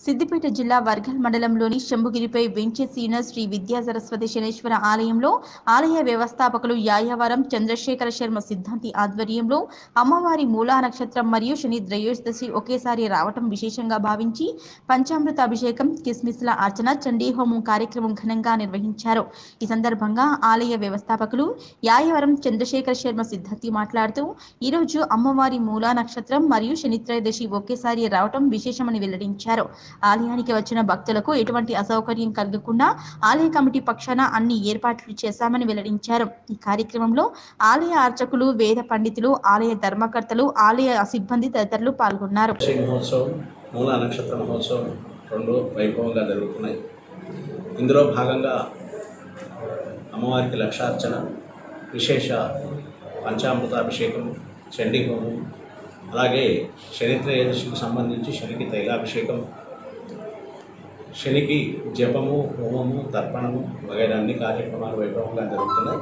సిద్దిపేట జిల్లా వర్గల్ మండలంలోని శంభుగిరిపై వెంచేసి ఉన్న శ్రీ విద్యా సరస్వతి శనేశ్వర ఆలయంలో ఆలయ వ్యవస్థాపకులు యాయావరం చంద్రశేఖర శర్మ సిద్ధాంతి ఆధ్వర్యంలో అమ్మవారి మూలా నక్షత్రం మరియు శని త్రయోదశి ఒకేసారి రావటం విశేషంగా భావించి పంచామృత అభిషేకం కిస్మిస్ల అర్చన చండీ హోమం కార్యక్రమం ఘనంగా నిర్వహించారు ఈ సందర్భంగా ఆలయ వ్యవస్థాపకులు యాయవరం చంద్రశేఖర శర్మ సిద్ధాంతి మాట్లాడుతూ ఈరోజు అమ్మవారి మూలా నక్షత్రం మరియు శని త్రయోదశి ఒకేసారి రావటం విశేషమని వెల్లడించారు ఆలయానికి వచ్చిన భక్తులకు ఎటువంటి అసౌకర్యం కలగకుండా ఆలయ కమిటీ పక్షాన అన్ని ఏర్పాట్లు చేశామని వెల్లడించారు ఈ కార్యక్రమంలో ఆలయ అర్చకులు వేద పండితులు ఆలయ ధర్మకర్తలు ఆలయ సిబ్బంది తదితరులు పాల్గొన్నారు శ్రీ మహోత్సవం మూల నక్షత్ర మహోత్సవం రెండు వైభవంగా జరుగుతున్నాయి ఇందులో భాగంగా అమ్మవారికి లక్షార్చన విశేష పంచామృతాభిషేకం చండీ హోమం అలాగే శనిత్రయోదశికి సంబంధించి శనికి తైలాభిషేకం శనికి జపము హోమము తర్పణము వగైరా అన్ని కార్యక్రమాలు వైభవంగా జరుగుతున్నాయి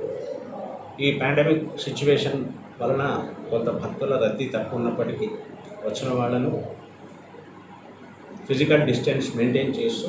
ఈ పాండమిక్ సిచ్యువేషన్ వలన కొంత భక్తుల రద్దీ తక్కువ ఉన్నప్పటికీ వచ్చిన వాళ్ళను ఫిజికల్ డిస్టెన్స్ మెయింటైన్ చేస్తూ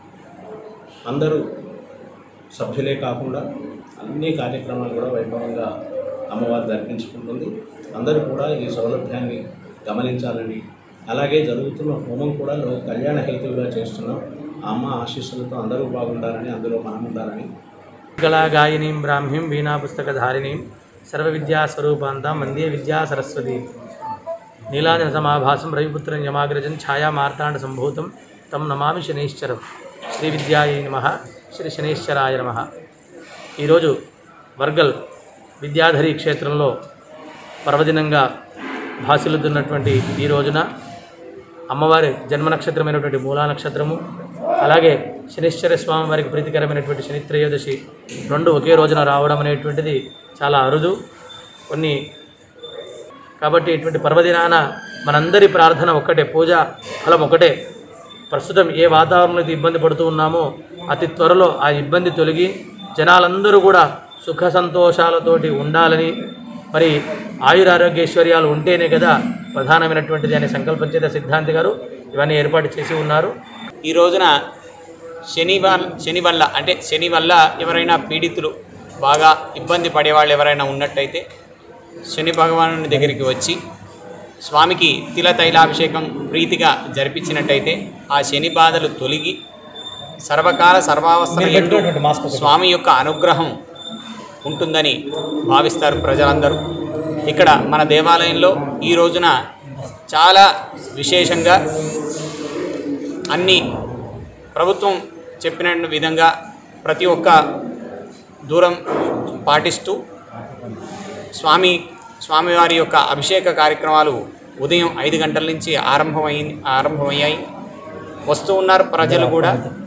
అందరూ సభ్యులే కాకుండా అన్ని కార్యక్రమాలు కూడా వైభవంగా అమ్మవారు జరిపించుకుంటుంది అందరూ కూడా ఈ సౌలభ్యాన్ని గమనించాలని అలాగే జరుగుతున్న హోమం కూడా లో- కళ్యాణ హేతువుగా చేస్తున్నాం ఆ అమ్మ ఆశీస్సులతో అందరూ బాగుండాలని అందులో మనం ఉండాలని కళాగాయనీం బ్రాహ్మీం వీణాపుస్తకధారిణీం సర్వవిద్యాస్వరూపాంతాం వందే విద్యా సరస్వతి నీలాంజన సమాభాసం రవిపుత్రం యమాగ్రజం ఛాయా మార్తాండ సంభూతం తం నమామి శనైశ్చరం శ్రీ విద్యాయై నమ శ్రీ శనైశ్చరాయ నమ ఈరోజు వర్గల్ విద్యాధరి క్షేత్రంలో పర్వదినంగా భాసిల్లుతున్నటువంటి ఈ రోజున అమ్మవారి జన్మ నక్షత్రమైనటువంటి మూలా నక్షత్రము అలాగే శనిశ్చర స్వామి వారికి ప్రీతికరమైనటువంటి శని త్రయోదశి రెండు ఒకే రోజున రావడం అనేటువంటిది చాలా అరుదు కొన్ని కాబట్టి ఇటువంటి పర్వదినాన మనందరి ప్రార్థన ఒక్కటే పూజ ఫలం ఒకటే ప్రస్తుతం ఏ వాతావరణంలో అయితే ఇబ్బంది పడుతూ ఉన్నామో అతి త్వరలో ఆ ఇబ్బంది తొలగి జనాలందరూ కూడా సుఖ సంతోషాలతోటి ఉండాలని మరి ఆయురారోగ్యైశ్వర్యాలు ఉంటేనే కదా ప్రధానమైనటువంటిది అనే సంకల్పం చేత సిద్ధాంతి గారు ఇవన్నీ ఏర్పాటు చేసి ఉన్నారు ఈ రోజున శని వల్ల శని వల్ల అంటే శని వల్ల ఎవరైనా పీడితులు బాగా ఇబ్బంది పడేవాళ్ళు ఎవరైనా ఉన్నట్టయితే శని భగవాను దగ్గరికి వచ్చి స్వామికి తిల తైలాభిషేకం ప్రీతిగా జరిపించినట్టయితే ఆ శని బాధలు తొలగి సర్వకాల సర్వావస్థల యందు స్వామి యొక్క అనుగ్రహం ఉంటుందని భావిస్తారు ప్రజలందరూ ఇక్కడ మన దేవాలయంలో ఈ రోజున చాలా విశేషంగా అన్ని ప్రభుత్వం చెప్పిన విధంగా ప్రతి ఒక్క దూరం పాటిస్తూ స్వామి స్వామివారి యొక్క అభిషేక కార్యక్రమాలు ఉదయం ఐదు గంటల నుంచి ఆరంభమై ఆరంభమయ్యాయి వస్తూ ఉన్నారు ప్రజలు కూడా